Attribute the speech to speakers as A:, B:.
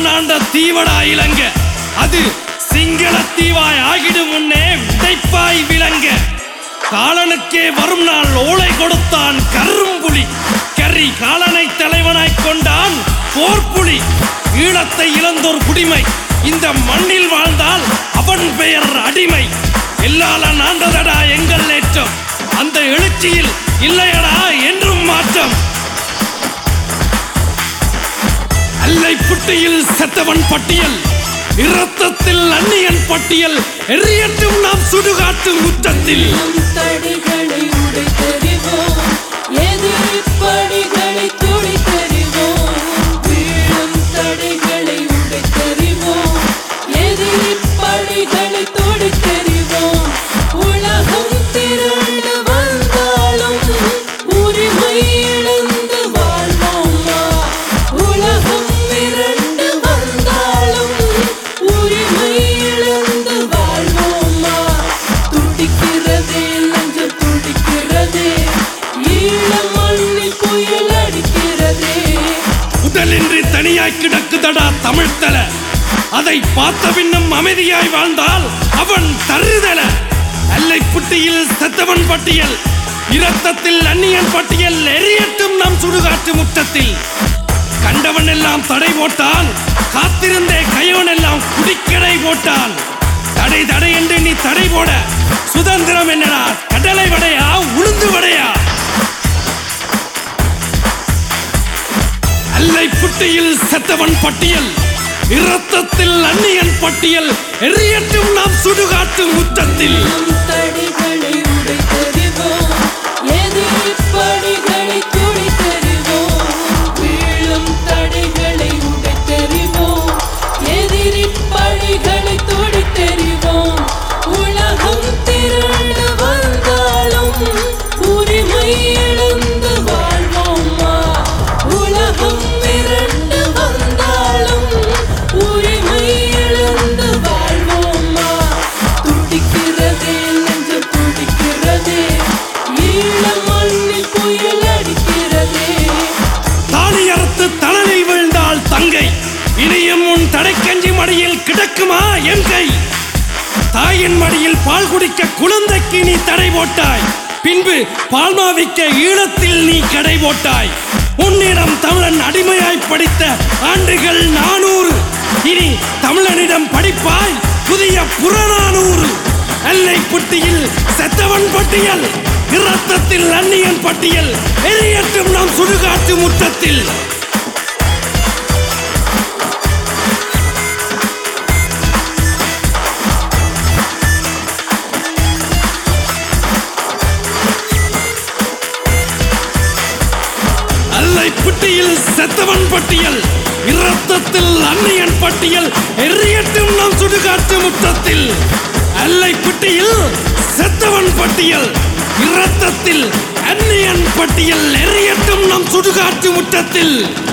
A: காலன் ஆண்ட தீவடா இலங்க அது சிங்கள தீவாய் ஆகிடும் முன்னே விடைப்பாய் விளங்க காலனுக்கே வரும் நாள் ஓலை கொடுத்தான் கரும்புலி கரி காலனை தலைவனாய் கொண்டான் போர்ப்புலி ஈழத்தை இழந்தோர் குடிமை இந்த மண்ணில் வாழ்ந்தால் அவன் பெயர் அடிமை எல்லால நாண்டதடா எங்கள் ஏற்றம் அந்த எழுச்சியில் இல்லையடா என்றும் மாற்றம் அல்லை புட்டியில் செத்தவன் பட்டியல் இரத்தத்தில் அந்நியன் பட்டியல் எரியட்டும் நாம் சுடுகாட்டு முற்றத்தில்
B: நம் தடைகளை உடைத்தெறிவோம் எதிரிப் படிகளை துடைத்தெறிவோம் வீழும் தடைகளை உடைத்தெறிவோம் எதிரிப் படிகளை துடைத்தெறிவோம் உலகம் திரண்டு வந்தாலும் உரிமை இழந்து வாழ்வோமா உலகம் மிரண்டு வந்தாலும் உரிமை இழந்து வாழ்வோமா துடிக்கிறதே நெஞ்சம் துடிக்கிறதே ஈழ மண்ணில் புயல் அடிக்கிறதே
A: உடலின்றி தனியாய் கிடக்குதடா தமிழ்த்தல அதை பார்த்த பின்னும் அமைதியாய் வாழ்ந்தால் அவன் தருதல அல்லை புட்டியில் செத்தவன் பட்டியல் இரத்தத்தில் அந்நியன் பட்டியல் எரியட்டும் நம் சுடுகாட்டு முற்றத்தில் கண்டவன் எல்லாம் தடை போட்டான் காத்திருந்தே கையவன் எல்லாம் குடிக்கடை போட்டான் தடை தடை என்று நீ தடை போட சுதந்திரம் என்னடா கடலை வடையா உளுந்து வடையா அல்லை புட்டியில் செத்தவன் பட்டியல் இரத்தத்தில் அந்நியன் பட்டியல் எரியட்டும் நாம் சுடுகாட்டு முற்றத்தில்
B: நம் தடைகளை உடைத்தெறிவோம் எதிரிப் படிகளை துடைத்தெறிவோம் வீழும் தடைகளை உடைத்தெறிவோம் எதிரிப் படிகளை துடைத்தெறிவோம் உலகம் திரண்டு வந்தாலும் உரிமை இழந்து வாழ்வோமா உலகம் மிரண்டு வந்தாலும் உரிமை இழந்து வாழ்வோமா துடிக்கிறதே நெஞ்சம் துடிக்கிறதே ஈழ மண்ணில் புயல் அடிக்கிறதே
A: தாலி அறுத்து தணலில் விழுந்தாள் தங்கை இனியும் உன் தடைக்கஞ்சி மடியில் கிடக்குமா என் கை தாயின் மடியில் பால் குடிக்க குழந்தைக்கு நீ தடை போட்டாய் பின்பு பால்மாவிக்க ஈழத்தில் நீ கடை போட்டாய் உன்னிடம் தமிழன் அடிமையாய் படித்த ஆண்டுகள் நானூறு இனி தமிழனிடம் படிப்பாய் புதிய புறநானூறு எல்லை புட்டியில் செத்தவன் பட்டியல் இரத்தத்தில் அந்நியன் பட்டியல் எரியட்டும் நாம் சுடுகாட்டு முற்றத்தில் அல்லை புட்டியில் செத்தவன் பட்டியல் இரத்தத்தில் அந்நியன் பட்டியல் எரியட்டும் நாம் சுடுகாட்டு முற்றத்தில் அல்லை புட்டியில் செத்தவன் பட்டியல் இரத்தத்தில் அந்நியன் பட்டியல் எரியட்டும் நம் சுடுகாட்டு முற்றத்தில்